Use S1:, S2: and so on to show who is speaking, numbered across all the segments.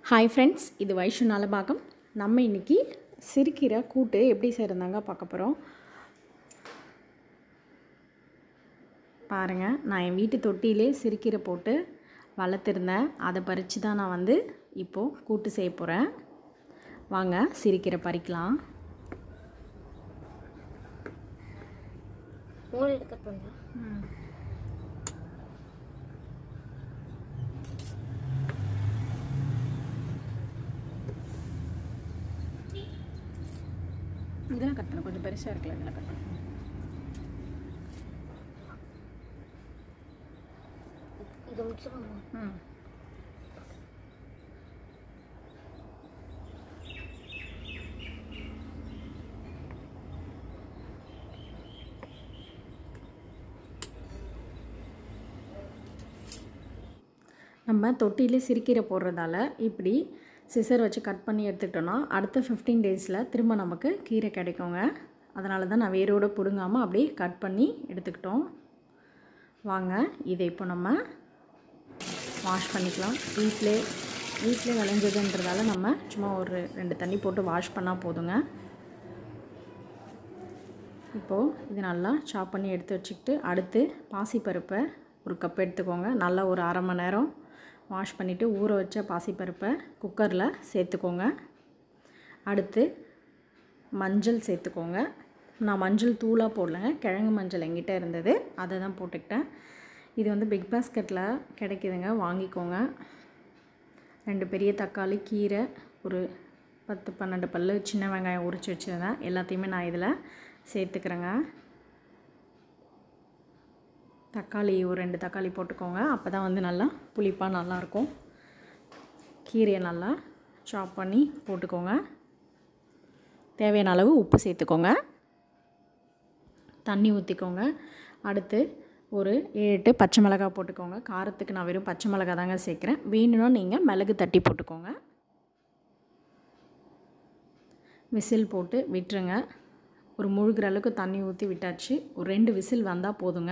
S1: hi friends இது வைஷு நலபாகம் நம்ம இன்றைக்கி சிறுக்கீரை கூட்டு எப்படி செய்கிறதாங்க பார்க்க போகிறோம் பாருங்கள் நான் என் வீட்டு தொட்டியிலே சிறுக்கீரை போட்டு வளர்த்துருந்தேன் அதை பறித்து தான் நான் வந்து இப்போது கூட்டு செய்ய போகிறேன் வாங்க சிறுக்கீரை பறிக்கலாம்
S2: மூணு கட் பண்ணலாம்
S1: இதெல்லாம் கட் பண்ண கொஞ்சம் பெருசாக இருக்குல்ல இதெல்லாம் கட் பண்ண
S2: இது முடிச்சிடலாமா
S1: ம் நம்ம தொட்டியில் சிறுக்கீரை போடுறதால இப்படி சிசர் வச்சு கட் பண்ணி எடுத்துக்கிட்டோன்னா அடுத்த ஃபிஃப்டீன் டேஸில் திரும்ப நமக்கு கீரை கிடைக்குங்க அதனால தான் நான் வேரோடு பிடுங்காமல் அப்படியே கட் பண்ணி எடுத்துக்கிட்டோம் வாங்க இதை இப்போ நம்ம வாஷ் பண்ணிக்கலாம் வீட்டிலே வீட்டிலே விளைஞ்சதுன்றதால நம்ம சும்மா ஒரு ரெண்டு தண்ணி போட்டு வாஷ் பண்ணால் போதுங்க இப்போது இது நல்லா சாப் பண்ணி எடுத்து வச்சுக்கிட்டு அடுத்து பாசிப்பருப்பை ஒரு கப் எடுத்துக்கோங்க நல்லா ஒரு அரை மணி நேரம் வாஷ் பண்ணிவிட்டு ஊற வச்ச பாசிப்பருப்பை குக்கரில் சேர்த்துக்கோங்க அடுத்து மஞ்சள் சேர்த்துக்கோங்க நான் மஞ்சள் தூளாக போடலைங்க கிழங்கு மஞ்சள் எங்கிட்ட இருந்தது அதை தான் போட்டுக்கிட்டேன் இது வந்து பிக் பாஸ்கெட்டில் கிடைக்குதுங்க வாங்கிக்கோங்க ரெண்டு பெரிய தக்காளி கீரை ஒரு பத்து பன்னெண்டு பல்லு சின்ன வெங்காயம் உரித்து வச்சுருந்தேன் எல்லாத்தையுமே நான் இதில் சேர்த்துக்கிறேங்க தக்காளி ஒரு ரெண்டு தக்காளி போட்டுக்கோங்க அப்போ தான் வந்து நல்லா புளிப்பாக நல்லாயிருக்கும் கீரையை நல்லா சாப் பண்ணி போட்டுக்கோங்க தேவையான அளவு உப்பு சேர்த்துக்கோங்க தண்ணி ஊற்றிக்கோங்க அடுத்து ஒரு ஏழு எட்டு பச்சை மிளகாய் போட்டுக்கோங்க காரத்துக்கு நான் வெறும் பச்சை மிளகாய் தாங்க சேர்க்குறேன் வேணும்னா நீங்கள் மிளகு தட்டி போட்டுக்கோங்க விசில் போட்டு விட்டுருங்க ஒரு முழுகிற அளவுக்கு தண்ணி ஊற்றி விட்டாச்சு ஒரு ரெண்டு விசில் வந்தால் போதுங்க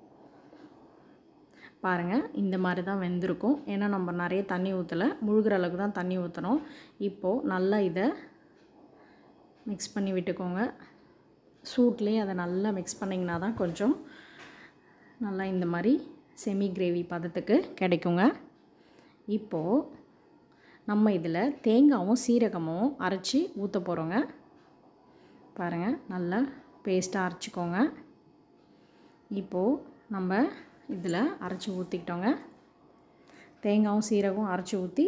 S1: பாருங்கள் இந்த மாதிரி தான் வெந்திருக்கும் ஏன்னா நம்ம நிறைய தண்ணி ஊற்றலை முழுகிற அளவுக்கு தான் தண்ணி ஊற்றணும் இப்போது நல்லா இதை மிக்ஸ் பண்ணி விட்டுக்கோங்க சூட்லேயே அதை நல்லா மிக்ஸ் பண்ணிங்கன்னா தான் கொஞ்சம் நல்லா இந்த மாதிரி செமி கிரேவி பதத்துக்கு கிடைக்குங்க இப்போது நம்ம இதில் தேங்காயும் சீரகமும் அரைச்சி ஊற்ற போகிறோங்க பாருங்கள் நல்லா பேஸ்ட்டாக அரைச்சிக்கோங்க இப்போது நம்ம இதில் அரைச்சி ஊற்றிக்கிட்டோங்க தேங்காயும் சீரகம் அரைச்சி ஊற்றி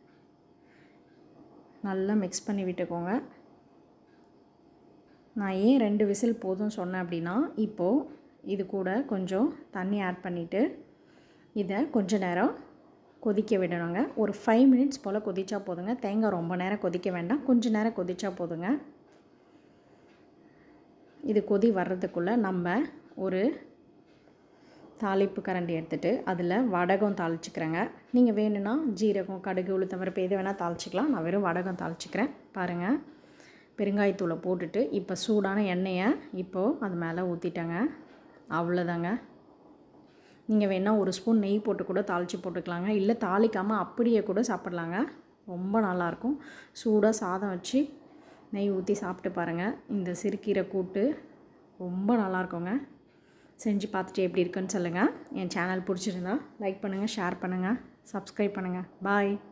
S1: நல்லா மிக்ஸ் பண்ணி விட்டுக்கோங்க நான் ஏன் ரெண்டு விசில் போதும் சொன்னேன் அப்படின்னா இப்போது இது கூட கொஞ்சம் தண்ணி ஆட் பண்ணிவிட்டு இதை கொஞ்ச நேரம் கொதிக்க விடணுங்க ஒரு ஃபைவ் மினிட்ஸ் போல் கொதிச்சா போதுங்க தேங்காய் ரொம்ப நேரம் கொதிக்க வேண்டாம் கொஞ்ச நேரம் கொதிச்சா போதுங்க இது கொதி வர்றதுக்குள்ளே நம்ம ஒரு தாளிப்பு கரண்டி எடுத்துகிட்டு அதில் வடகம் தாளிச்சிக்கிறேங்க நீங்கள் வேணும்னா ஜீரகம் கடுகு உளுத்தம்பருப்பு எது வேணால் தாளிச்சிக்கலாம் நான் வெறும் வடகம் தாளிச்சிக்கிறேன் பாருங்கள் பெருங்காயத்தூளை போட்டுட்டு இப்போ சூடான எண்ணெயை இப்போது அது மேலே ஊற்றிட்டேங்க அவ்வளோதாங்க நீங்கள் வேணால் ஒரு ஸ்பூன் நெய் போட்டு கூட தாளித்து போட்டுக்கலாங்க இல்லை தாளிக்காமல் அப்படியே கூட சாப்பிட்லாங்க ரொம்ப நல்லாயிருக்கும் சூடாக சாதம் வச்சு நெய் ஊற்றி சாப்பிட்டு பாருங்கள் இந்த சிறுக்கீரை கூட்டு ரொம்ப நல்லாயிருக்குங்க செஞ்சு பார்த்துட்டு எப்படி இருக்குன்னு சொல்லுங்கள் என் சேனல் பிடிச்சிருந்தா லைக் பண்ணுங்கள் ஷேர் பண்ணுங்கள் சப்ஸ்கிரைப் பண்ணுங்கள் பாய்